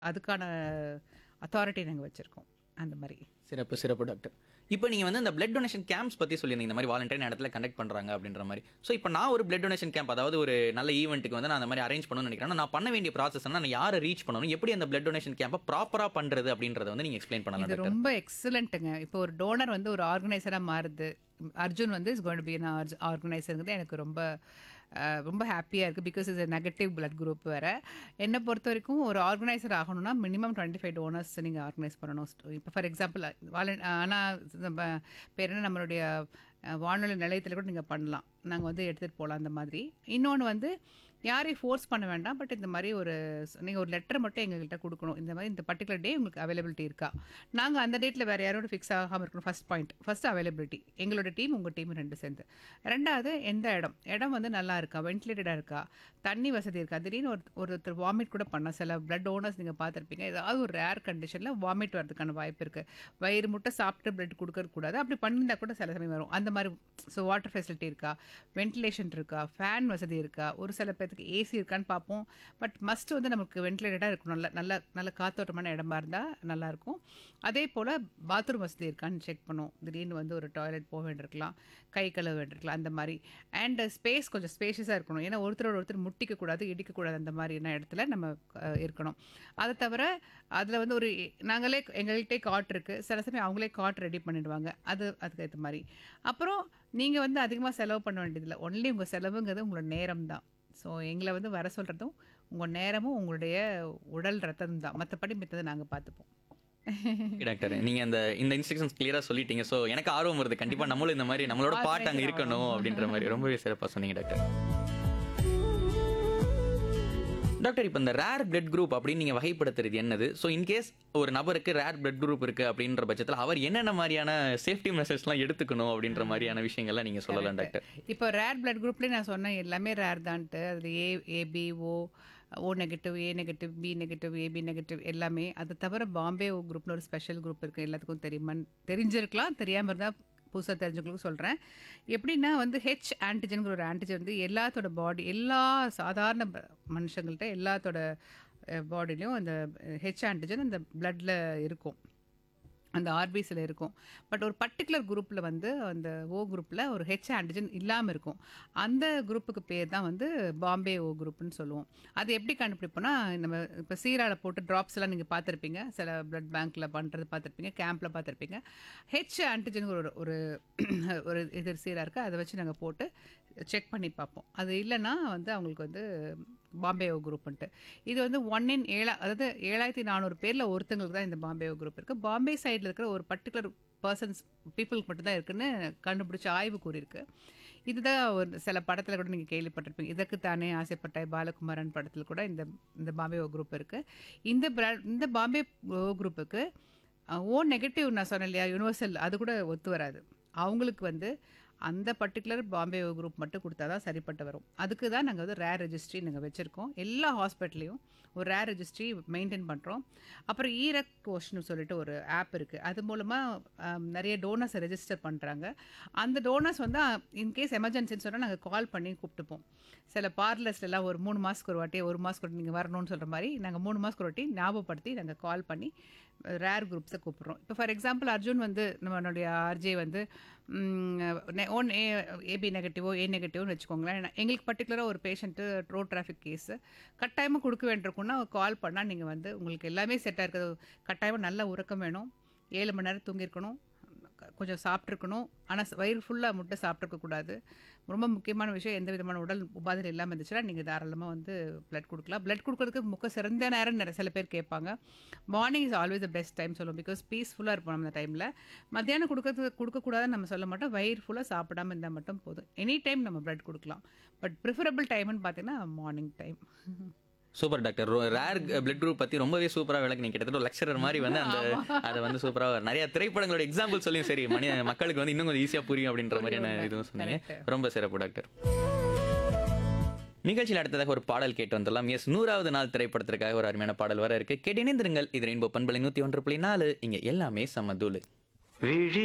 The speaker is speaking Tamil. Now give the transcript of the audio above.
அதுக்கான அத்தாரிட்டி நாங்கள் வச்சுருக்கோம் அந்த மாதிரி சிறப்பு சிறப்பு டாக்டர் இப்போ நீங்கள் வந்து இந்த பிளட் டொனேஷன் கேம்ப்ஸ் பற்றி சொல்லியிருந்தீங்க இந்த மாதிரி வாலண்டியர் இடத்துல கண்டக்ட் பண்ணுறாங்க அப்படின்ற மாதிரி ஸோ இப்போ நான் ஒரு பிளட் டொனேஷன் கேம்ப் அதாவது ஒரு நல்ல ஈவெண்ட்டுக்கு வந்து நான் அந்த மாதிரி அரேஞ்ச் பண்ணணும்னு நினைக்கிறேன் நான் பண்ண வேண்டிய ப்ராசஸ் நான் யாரை ரீச் பண்ணணும் எப்படி அந்த பிளட் டொனேஷன் கேம்பை ப்ராப்பராக பண்ணுறது அப்படின்றத வந்து நீங்கள் எக்ஸ்பிளைன் பண்ணலாம் இது டாக்டர் ரொம்ப எக்ஸலண்ட்டுங்க இப்போ ஒரு டோனர் வந்து ஒரு ஆர்கனைசராக மாறுது அர்ஜுன் வந்து இஸ் கோயின் பி ஆர்கனைசருங்கிறது எனக்கு ரொம்ப அஹ், ரொம்ப ஹாப்பியாக இருக்குது because is negative blood group வேறு என்னை பொறுத்த வரைக்கும் ஒரு ஆர்கனைசர் ஆகணும்னா மினிமம் டுவெண்ட்டி ஃபைவ் டோனர்ஸ் நீங்கள் ஆர்கனைஸ் பண்ணணும் இப்போ ஃபார் எக்ஸாம்பிள் வாலன் ஆனால் நம்ம பேர் என்ன நம்மளுடைய அஹ், வானொலி நிலையத்தில் கூட நீங்கள் பண்ணலாம் நாங்கள் வந்து எடுத்துகிட்டு போகலாம் அந்த மாதிரி இன்னொன்று வந்து யாரையும் ஃபோர்ஸ் பண்ண வேண்டாம் பட் இந்த மாதிரி ஒரு நீங்கள் ஒரு லெட்டர் மட்டும் எங்ககிட்ட கொடுக்கணும் இந்த மாதிரி இந்த பர்டிகுலர் டே உங்களுக்கு அவைலபிலிட்டி இருக்கா நாங்கள் அந்த டேட்டில் வேறு யாரோட ஃபிக்ஸ் ஆகாமல் இருக்கணும் ஃபர்ஸ்ட் பாயிண்ட் ஃபர்ஸ்ட் அவைலபிலிட்டி எங்களோட டீம் உங்கள் டீம் ரெண்டு சேர்ந்து ரெண்டாவது எந்த இடம் இடம் வந்து நல்லா இருக்கா வென்டிலேட்டடாக இருக்கா தண்ணி வசதி இருக்கா திடீர்னு ஒரு ஒருத்தர் வாமிட் கூட பண்ண சில பிளட் ஓனர்ஸ் நீங்கள் பார்த்துருப்பீங்க ஏதாவது ஒரு ரேர் கண்டிஷனில் வாமிட் வரதுக்கான வாய்ப்பு இருக்குது வயிறு முட்டை சாப்பிட்டு பிளட் கொடுக்கறது கூடாது அப்படி பண்ணியிருந்தா கூட சில சமயம் வரும் அந்த மாதிரி ஸோ வாட்டர் ஃபெசிலிட்டி இருக்கா வென்டிலேஷன் இருக்கா ஃபேன் வசதி இருக்கா ஒரு சில பேர்த்துக்கு ஏசி இருக்கான்னு பார்ப்போம் பட் மஸ்ட் வந்து நமக்கு வென்டிலேட்டடாக இருக்கணும் நல்ல நல்ல நல்ல காத்தோட்டமான இடமா இருந்தால் நல்லாயிருக்கும் அதே போல் பாத்ரூம் வசதி இருக்கான்னு செக் பண்ணுவோம் திடீர்னு வந்து ஒரு டாய்லெட் போக வேண்டியிருக்கலாம் கை கழுவ வேண்டியிருக்கலாம் அந்த மாதிரி அண்ட் ஸ்பேஸ் கொஞ்சம் ஸ்பேஷியஸாக இருக்கணும் ஏன்னா ஒருத்தரோட ஒருத்தர் முட்டிக்கக்கூடாது இடிக்கக்கூடாது அந்த மாதிரியான இடத்துல நம்ம அஹ், இருக்கணும் அதை தவிர அதில் வந்து ஒரு நாங்களே எங்கள்கிட்டே காட் இருக்குது சில சமயம் அவங்களே காட் ரெடி பண்ணிடுவாங்க அது அதுக்கு ஏற்ற மாதிரி அப்புறம் நீங்கள் வந்து அதிகமாக செலவு பண்ண வேண்டியதில்லை ஒன்லி உங்கள் செலவுங்கிறது உங்களோட நேரம் தான் ஸோ எங்களை வந்து வர சொல்கிறதும் உங்கள் நேரமும் உங்களுடைய உடல் ரத்தம் தான் மற்றபடி மித்ததை நாங்கள் பார்த்துப்போம் டாக்டர் நீங்கள் அந்த இந்த இன்ஸ்ட்ரக்ஷன்ஸ் கிளியராக சொல்லிட்டீங்க ஸோ எனக்கு ஆர்வம் வருது கண்டிப்பாக நம்மளும் இந்த மாதிரி நம்மளோட பாட்டு அங்கே இருக்கணும் அப்படின்ற மாதிரி ரொம்பவே சிறப்பாக சொன்னீங்க டாக்டர் டாக்டர் இப்போ இந்த ரேர் பிளட் குரூப் அப்படின்னு நீங்கள் வகைப்படுத்துறது என்னது ஸோ இன்கேஸ் ஒரு நபருக்கு ரேர் பிளட் குரூப் இருக்குது அப்படின்ற பட்சத்தில் அவர் என்னென்ன மாதிரியான சேஃப்டி மெஷர்ஸ்லாம் எடுத்துக்கணும் அப்படின்ற மாதிரியான விஷயங்கள்லாம் நீங்கள் சொல்லலாம் டாக்டர் இப்போ ரேர் பிளட் குரூப்லேயே நான் சொன்னேன் எல்லாமே ரேர் தான்ட்டு அது A A B O O negative A negative B negative A B negative எல்லாமே அதை தவிர பாம்பே ஓ குரூப்னு ஒரு ஸ்பெஷல் குரூப் இருக்குது எல்லாத்துக்கும் தெரியுமா தெரிஞ்சிருக்கலாம் தெரியாமல் இருந்தால் புதுசாக தெரிஞ்சவங்களுக்கு சொல்கிறேன் எப்படின்னா வந்து ஹெச் ஆன்டிஜன்கிற ஒரு ஆன்டிஜன் வந்து எல்லாத்தோட பாடி எல்லா சாதாரண ப- மனுஷங்கள்ட்ட எல்லாத்தோட பாடிலையும் அந்த ஹெச் ஆன்டிஜன் அந்த பிளட்டில் இருக்கும் அந்த ஆர்பிஸில் இருக்கும் பட் ஒரு பர்டிகுலர் குரூப்பில் வந்து அந்த ஓ குரூப்பில் ஒரு ஹெச் ஆன்டிஜன் இல்லாமல் இருக்கும் அந்த குரூப்புக்கு பேர் தான் வந்து பாம்பே ஓ குரூப்னு சொல்லுவோம் அது எப்படி கண்டுபிடிப்போம்னா நம்ம இப்போ சீரால போட்டு ட்ராப்ஸ் எல்லாம் நீங்கள் பார்த்துருப்பீங்க சில பிளட் பேங்க்கில் பண்ணுறது பார்த்துருப்பீங்க கேம்பில் பார்த்துருப்பீங்க ஹெச் ஆன்டிஜன் ஒரு ஒரு ஒரு இது சீராக இருக்குது அதை வச்சு நாங்கள் போட்டு செக் பண்ணி பார்ப்போம் அது இல்லைன்னா வந்து அவங்களுக்கு வந்து பாம்பே ஓ குரூப்ன்ட்டு இது வந்து ஒன் இன் ஏழா அதாவது ஏழாயிரத்தி நானூறு பேரில் ஒருத்தங்களுக்கு தான் இந்த பாம்பே ஓ குரூப் இருக்குது பாம்பே சைடில் இருக்கிற ஒரு பர்டிகுலர் பர்சன்ஸ் பீப்புளுக்கு மட்டும்தான் இருக்குன்னு கண்டுபிடிச்ச ஆய்வு கூறியிருக்கு இதுதான் ஒரு சில படத்தில் கூட நீங்கள் கேள்விப்பட்டிருப்பீங்க இதற்கு தானே ஆசைப்பட்ட பாலகுமாரன் படத்தில் கூட இந்த இந்த பாம்பே ஓ குரூப் இருக்குது இந்த bra- இந்த பாம்பே ஓ குரூப்புக்கு ஓ நெகட்டிவ் நான் சொன்னேன் இல்லையா யூனிவர்சல் அது கூட ஒத்து வராது அவங்களுக்கு வந்து அந்த பர்டிகுலர் பாம்பே குரூப் மட்டும் கொடுத்தா தான் சரிப்பட்டு வரும் அதுக்கு தான் நாங்கள் வந்து ரேர் ரெஜிஸ்ட்ரி நாங்கள் வச்சுருக்கோம் எல்லா ஹாஸ்பிட்டல்லையும் ஒரு ரேர் ரெஜிஸ்ட்ரி மெயின்டைன் பண்ணுறோம் அப்புறம் ஈரக் கோஷ்னு சொல்லிட்டு ஒரு ஆப் இருக்குது அது மூலமாக நிறைய டோனர்ஸ் ரெஜிஸ்டர் பண்ணுறாங்க அந்த டோனர்ஸ் வந்து இன்கேஸ் எமர்ஜென்சின்னு சொன்னால் நாங்கள் கால் பண்ணி கூப்பிட்டுப்போம் சில பார்லர்ஸ்ல எல்லாம் ஒரு மூணு மாதத்துக்கு ஒரு வாட்டி ஒரு மாதத்துக்கு ஒரு நீங்கள் வரணும்னு சொல்கிற மாதிரி நாங்கள் மூணு மாதத்துக்கு ஒரு வாட்டி ஞாபகப்படுத்தி நாங்கள் கால் பண்ணி ரேர் குரூப்ஸை கூப்பிட்றோம் இப்போ ஃபார் எக்ஸாம்பிள் அர்ஜுன் வந்து நம்மளுடைய ஆர்ஜே வந்து ஓன் ஏ ஏபி நெகட்டிவோ ஏ நெகட்டிவ்னு வச்சுக்கோங்களேன் எங்களுக்கு பர்டிகுலராக ஒரு பேஷண்ட்டு ரோட் டிராஃபிக் கேஸு கட்டாயமாக கொடுக்க வேண்டியிருக்குன்னா கால் பண்ணால் நீங்கள் வந்து உங்களுக்கு எல்லாமே செட்டாக இருக்குது கட்டாயமாக நல்ல உறக்கம் வேணும் ஏழு மணி நேரம் தூங்கியிருக்கணும் க- கொஞ்சம் சாப்பிட்ருக்கணும் ஆனால் வயிறு ஃபுல்லாக முட்டை சாப்பிட்ருக்கக்கூடாது ரொம்ப முக்கியமான விஷயம் எந்த விதமான உடல் உபாதைகள் இல்லாமல் இருந்துச்சுன்னா நீங்கள் தாராளமாக வந்து பிளட் கொடுக்கலாம் பிளட் கொடுக்கறதுக்கு முக்க சிறந்த நேரம் நிறைய சில பேர் கேட்பாங்க morning is always the best time சொல்லுவோம் பிகாஸ் பீஸ்ஃபுல்லாக இருப்போம் நம்ம அந்த டைமில் மத்தியானம் கொடுக்கறது கொடுக்கக்கூடாதுன்னு நம்ம சொல்ல மாட்டோம் வயிறு ஃபுல்லாக சாப்பிடாம இருந்தால் மட்டும் போதும் எனி டைம் நம்ம பிளட் கொடுக்கலாம் பட் ப்ரிஃபரபிள் டைம்னு பார்த்தீங்கன்னா morning time super doctor rare blood group பத்தி ரொம்பவே சூப்பரா விளக்கு நீங்க கிட்டத்தட்ட லெக்சரர் மாதிரி வந்து அந்த அதை வந்து சூப்பரா நிறைய திரைப்படங்களோட எக்ஸாம்பிள் சொல்லியும் சரி மணி மக்களுக்கு வந்து இன்னும் கொஞ்சம் ஈஸியா புரியும் அப்படின்ற மாதிரியான இதுவும் சொன்னீங்க ரொம்ப சிறப்பு டாக்டர் நிகழ்ச்சியில் அடுத்ததாக ஒரு பாடல் கேட்டு வந்துடலாம் எஸ் நூறாவது நாள் திரைப்படத்திற்காக ஒரு அருமையான பாடல் வர இருக்கு கேட்டு இணைந்திருங்கள் இது ரெயின்போ பண்பலை நூத்தி ஒன்று புள்ளி நாலு இங்க எல்லாமே சமதூளு விழி